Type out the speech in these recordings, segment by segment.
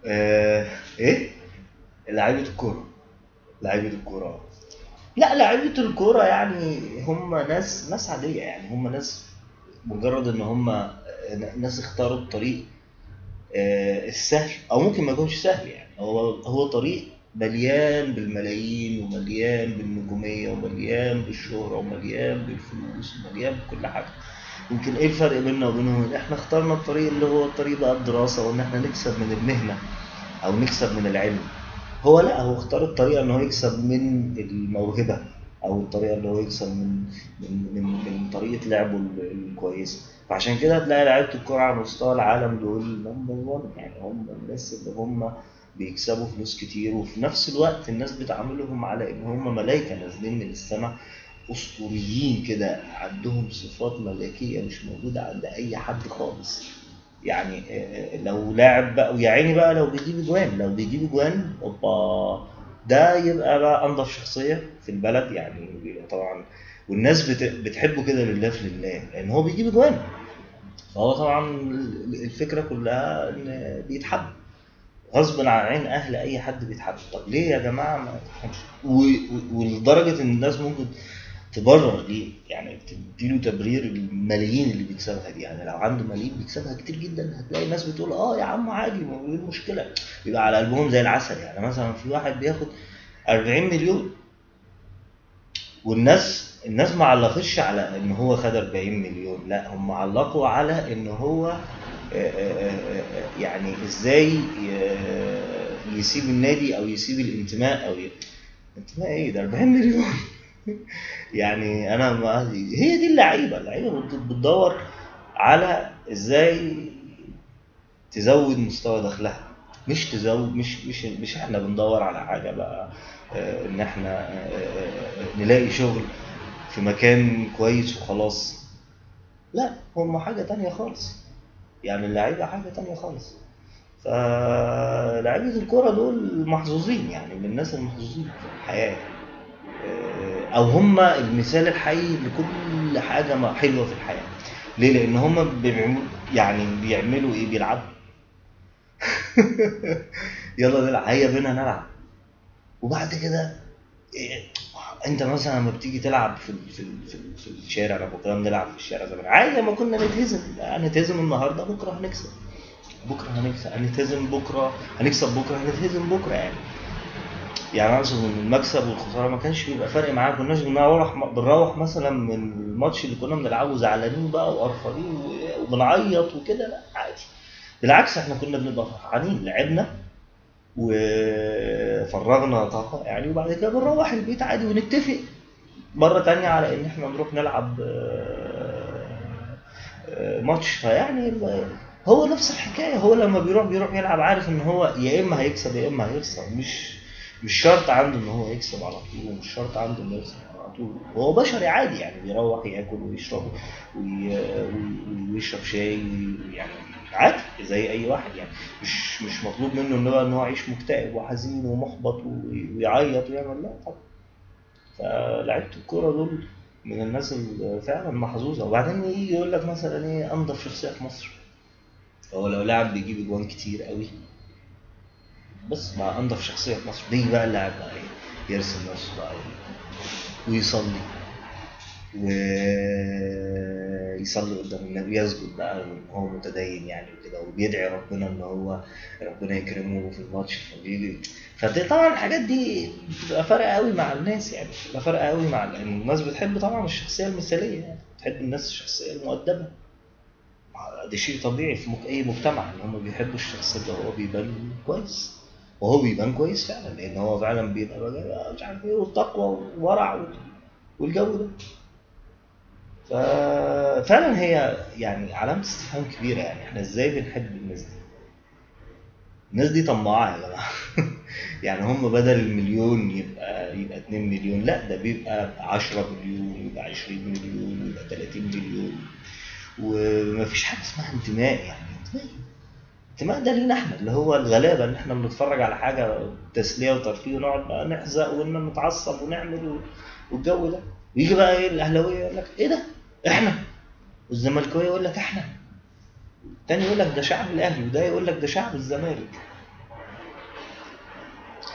آه ايه لعيبه الكوره لعيبه الكوره لا لعيبه الكوره يعني هم ناس ناس عاديه يعني هم ناس مجرد ان هم ناس اختاروا الطريق آه، السهل او ممكن ما يكونش سهل يعني هو هو طريق مليان بالملايين ومليان بالنجوميه ومليان بالشهره ومليان بالفلوس ومليان بكل حاجه يمكن ايه الفرق بيننا وبينهم ان احنا اخترنا الطريق اللي هو الطريق بقى الدراسه وان احنا نكسب من المهنه او نكسب من العلم هو لا هو اختار الطريقه ان هو يكسب من الموهبه او الطريقه اللي هو يكسب من من من, من طريقه لعبه ال- الكويسه فعشان كده هتلاقي لعيبه الكوره على مستوى العالم دول نمبر 1 يعني هم الناس اللي هم بيكسبوا فلوس كتير وفي نفس الوقت الناس بتعاملهم على ان هم ملائكه نازلين من السماء اسطوريين كده عندهم صفات ملائكيه مش موجوده عند اي حد خالص يعني آه، آه، لو لاعب بقى ويا عيني بقى لو بيجيب اجوان لو بيجيب اجوان اوبا ده يبقى بقى انضف شخصيه في البلد يعني بيبقى طبعا والناس بت- بتحبه كده لله في لله لان هو بيجيب اجوان فهو طبعا الفكره كلها ان بيتحب غصب عن عين اهل اي حد بيتحب طب ليه يا جماعه ما تفهمش و- و- ولدرجه ان الناس ممكن تبرر ليه يعني تديله تبرير الملايين اللي بيكسبها دي يعني لو عنده ملايين بيكسبها كتير جدا هتلاقي الناس بتقول اه يا عم عادي ما هو ايه المشكله يبقى على قلبهم زي العسل يعني مثلا في واحد بياخد 40 مليون والناس الناس ما علقتش على ان هو خد 40 مليون لا هم علقوا على ان هو آه، آه، آه، يعني ازاي ي- يسيب النادي او يسيب الانتماء او ي... انتماء ايه ده 40 مليون يعني انا ما هي دي اللعيبه اللعيبه بت- بتدور على ازاي تزود مستوى دخلها مش تزود مش مش مش احنا بندور على حاجه بقى آه، ان احنا آه، آه، نلاقي شغل في مكان كويس وخلاص لا هم حاجه تانية خالص يعني اللعيبه حاجه تانية خالص فلاعيبه الكوره دول محظوظين يعني من الناس المحظوظين في الحياه آه، او هم المثال الحي لكل حاجه ما- حلوه في الحياه ليه لان هم بيعملوا يعني بيعملوا ايه بيلعبوا يلا نلعب هيا بينا نلعب وبعد كده إيه، انت مثلا لما بتيجي تلعب في ال- في ال- في, ال- في الشارع لما كنا بنلعب في الشارع زمان عادي لما كنا نتهزم هنتهزم النهارده بكره هنكسب بكره هنكسب هنتهزم بكره هنكسب بكره هنتهزم بكره يعني يعني اقصد ان المكسب والخساره ما كانش بيبقى فارق معانا كناش بنروح بنروح مثلا من الماتش اللي كنا بنلعبه زعلانين بقى وقرفانين و- وبنعيط وكده لا عادي بالعكس احنا كنا بنبقى فرحانين لعبنا وفرغنا طاقه يعني وبعد كده بنروح البيت عادي ونتفق مره تانية على ان احنا نروح نلعب آه، آه، ماتش فيعني ال- هو نفس الحكايه هو لما بيروح بيروح يلعب عارف ان هو يا اما هيكسب يا اما هيخسر مش مش شرط عنده ان هو يكسب على طول ومش شرط عنده انه يخسر على طول هو بشري عادي يعني بيروح ياكل ويشرب وي- وي- ويشرب شاي وي- يعني عادي زي اي واحد يعني مش مش مطلوب منه ان هو ان هو يعيش مكتئب وحزين ومحبط وي- ويعيط ويعمل لا طبعا فلعيبه الكوره دول من الناس اللي فعلا محظوظه وبعدين يجي يقول لك مثلا ايه انضف شخصيه في مصر هو لو لاعب بيجيب اجوان كتير قوي بس مع انضف شخصيه في مصر بيجي بقى اللاعب بقى ايه يرسم نفسه بقى ويصلي ويصلي قدام النبي يسجد بقى وان هو متدين يعني وكده وبيدعي ربنا ان هو ربنا يكرمه في الماتش فبيجي فدي طبعا الحاجات دي بتبقى فارقه قوي مع الناس يعني بتبقى فارقه قوي مع لان الناس بتحب طبعا الشخصيه المثاليه يعني بتحب الناس الشخصيه المؤدبه ده شيء طبيعي في مك- اي مجتمع ان هم بيحبوا الشخص اللي هو بيبان كويس وهو بيبان كويس فعلا لان هو فعلا بيبقى بقى مش عارف ايه والتقوى والورع وال- والجو ده ففعلا هي يعني علامة استفهام كبيرة يعني احنا ازاي بنحب الناس دي الناس دي طماعة يا جماعة يعني هم بدل المليون يبقى يبقى 2 مليون لا ده بيبقى 10 مليون يبقى 20 مليون يبقى 30 مليون ومفيش حاجة اسمها انتماء يعني انتماء الانتماء ده لينا احنا اللي هو الغلابة ان احنا بنتفرج على حاجة تسلية وترفيه ونقعد بقى نحزق ونتعصب ونعمل و- والجو ده ويجي بقى ايه الاهلاويه يقول لك ايه ده احنا والزملكاويه يقول لك احنا التاني يقول لك ده شعب الاهلي وده يقول لك ده شعب الزمالك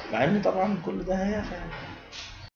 مع ان طبعا كل ده هيافه يعني